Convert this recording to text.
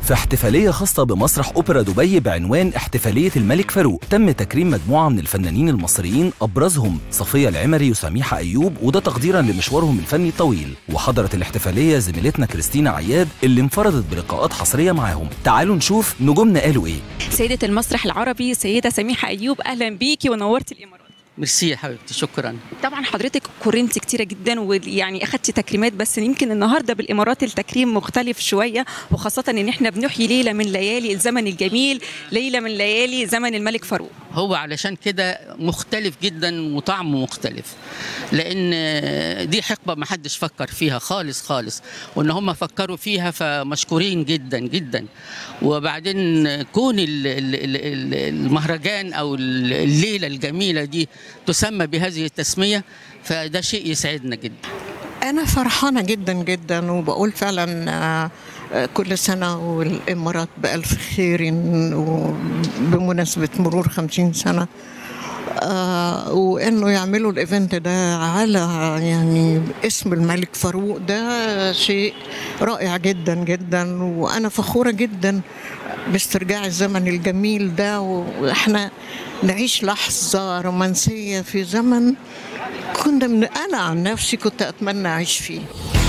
في احتفالية خاصة بمسرح أوبرا دبي بعنوان احتفالية الملك فاروق تم تكريم مجموعة من الفنانين المصريين أبرزهم صفية العمري وسميحة أيوب وده تقديرا لمشوارهم الفني الطويل وحضرت الاحتفالية زميلتنا كريستينا عياد اللي انفردت بلقاءات حصرية معاهم تعالوا نشوف نجومنا قالوا إيه سيدة المسرح العربي سيدة سميحة أيوب أهلا بيكي ونورتي الإمارات ميرسي يا حبيبتي شكرا طبعا حضرتك كورنت كتيرة جدا ويعني أخدتي تكريمات بس يمكن النهاردة بالإمارات التكريم مختلف شوية وخاصة إن إحنا بنحيي ليلة من ليالي الزمن الجميل ليلة من ليالي زمن الملك فاروق هو علشان كده مختلف جدا وطعمه مختلف لان دي حقبه ما حدش فكر فيها خالص خالص وان هم فكروا فيها فمشكورين جدا جدا وبعدين كون ال- ال- ال- المهرجان او الليله الجميله دي تسمى بهذه التسميه فده شيء يسعدنا جدا أنا فرحانة جدا جدا وبقول فعلا آه، آه، كل سنة والإمارات بألف خير بمناسبة مرور خمسين سنة آه وإنه يعملوا الإيفنت ده على يعني اسم الملك فاروق ده شيء رائع جدا جدا وأنا فخورة جدا باسترجاع الزمن الجميل ده وإحنا نعيش لحظة رومانسية في زمن كنا من أنا عن نفسي كنت أتمنى أعيش فيه